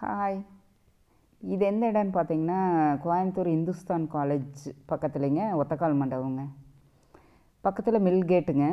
hi இது எந்த இடம்னு பார்த்தீங்கன்னா கோயம்புத்தூர் இந்துஸ்தான் காலேஜ் பக்கத்துலேங்க ஒத்தக்கால் மண்டபங்க பக்கத்தில் மில் கேட்டுங்க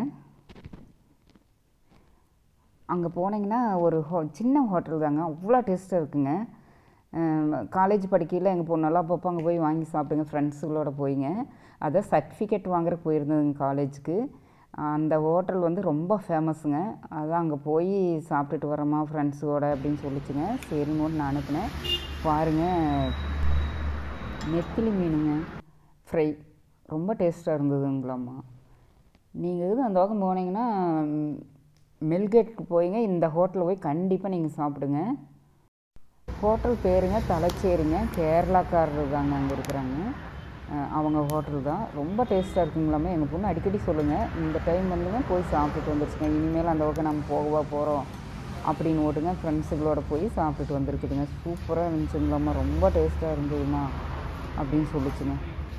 அங்கே போனீங்கன்னா ஒரு ஹோ சின்ன ஹோட்டல் தாங்க அவ்வளோ டேஸ்ட்டாக இருக்குங்க காலேஜ் படிக்கையில் எங்கள் பொண்ணெல்லாம் அப்பப்போ அங்கே போய் வாங்கி சாப்பிடுங்க ஃப்ரெண்ட்ஸுகளோட போய்ங்க அதை சர்டிஃபிகேட் வாங்குறதுக்கு போயிருந்ததுங்க காலேஜுக்கு அந்த ஹோட்டல் வந்து ரொம்ப ஃபேமஸுங்க அதான் அங்கே போய் சாப்பிட்டுட்டு வரோமா ஃப்ரெண்ட்ஸுவோட அப்படின்னு சொல்லிச்சுங்க சரிங்கன்னு நான் அனுப்பினேன் பாருங்கள் நெத்திலி மீனுங்க ஃப்ரை ரொம்ப டேஸ்ட்டாக இருந்ததுங்களாம்மா நீங்கள் எதுவும் அந்த பக்கம் போனீங்கன்னா மில்கேட்டுக்கு போய்ங்க இந்த ஹோட்டலில் போய் கண்டிப்பாக நீங்கள் சாப்பிடுங்க ஹோட்டல் பேருங்க தலைச்சேரிங்க கேரளாக்காரர் தாங்க அங்கே இருக்கிறாங்க அவங்க ஹோட்டல் தான் ரொம்ப டேஸ்ட்டாக இருக்குங்களாமே எங்கள் பொண்ணு அடிக்கடி சொல்லுங்கள் இந்த டைம் வந்துங்க போய் சாப்பிட்டுட்டு வந்துருச்சுங்க இனிமேல் அந்த பக்கம் நம்ம போகவா போகிறோம் அப்படின்னு ஓட்டுங்க ஃப்ரெண்ட்ஸுகளோட போய் சாப்பிட்டுட்டு வந்திருக்குதுங்க சூப்பராக இருந்துச்சுங்களாம்மா ரொம்ப டேஸ்ட்டாக இருந்ததுமா அப்படின்னு சொல்லிச்சுங்க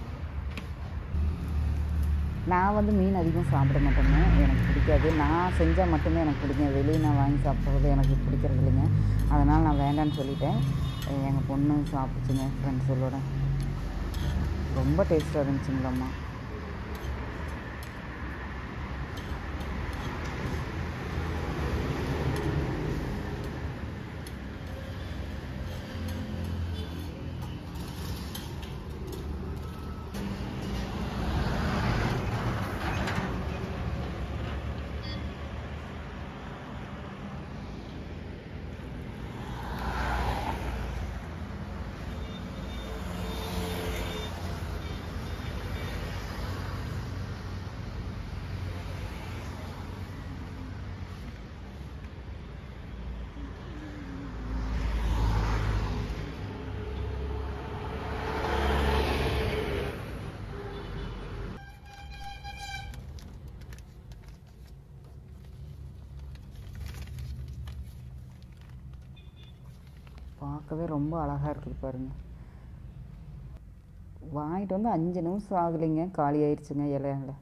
நான் வந்து மீன் அதிகம் சாப்பிட மாட்டேங்க எனக்கு பிடிக்காது நான் செஞ்சால் மட்டுமே எனக்கு பிடிக்கும் வெளியே நான் வாங்கி சாப்பிட்றது எனக்கு பிடிக்கிறது இல்லைங்க அதனால் நான் வேண்டான்னு சொல்லிட்டேன் எங்கள் பொண்ணு சாப்பிடுச்சுங்க ஃப்ரெண்ட்ஸுகளோட ரொம்ப டேஸ்ட்டாக இருந்துச்சுங்களாம்மா பார்க்கவே ரொம்ப அழகாக இருக்குது பாருங்கள் வாங்கிட்டு வந்து அஞ்சு நிமிஷம் ஆகலைங்க காலி ஆயிடுச்சுங்க இலையால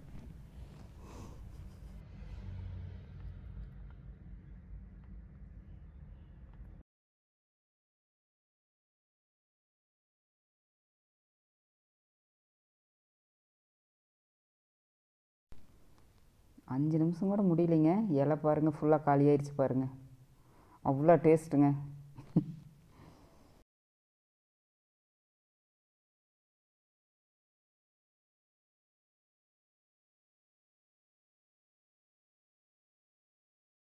அஞ்சு நிமிஷம் கூட முடியலைங்க இலை பாருங்கள் ஃபுல்லாக காலி ஆயிடுச்சு பாருங்கள் அவ்வளோ டேஸ்ட்டுங்க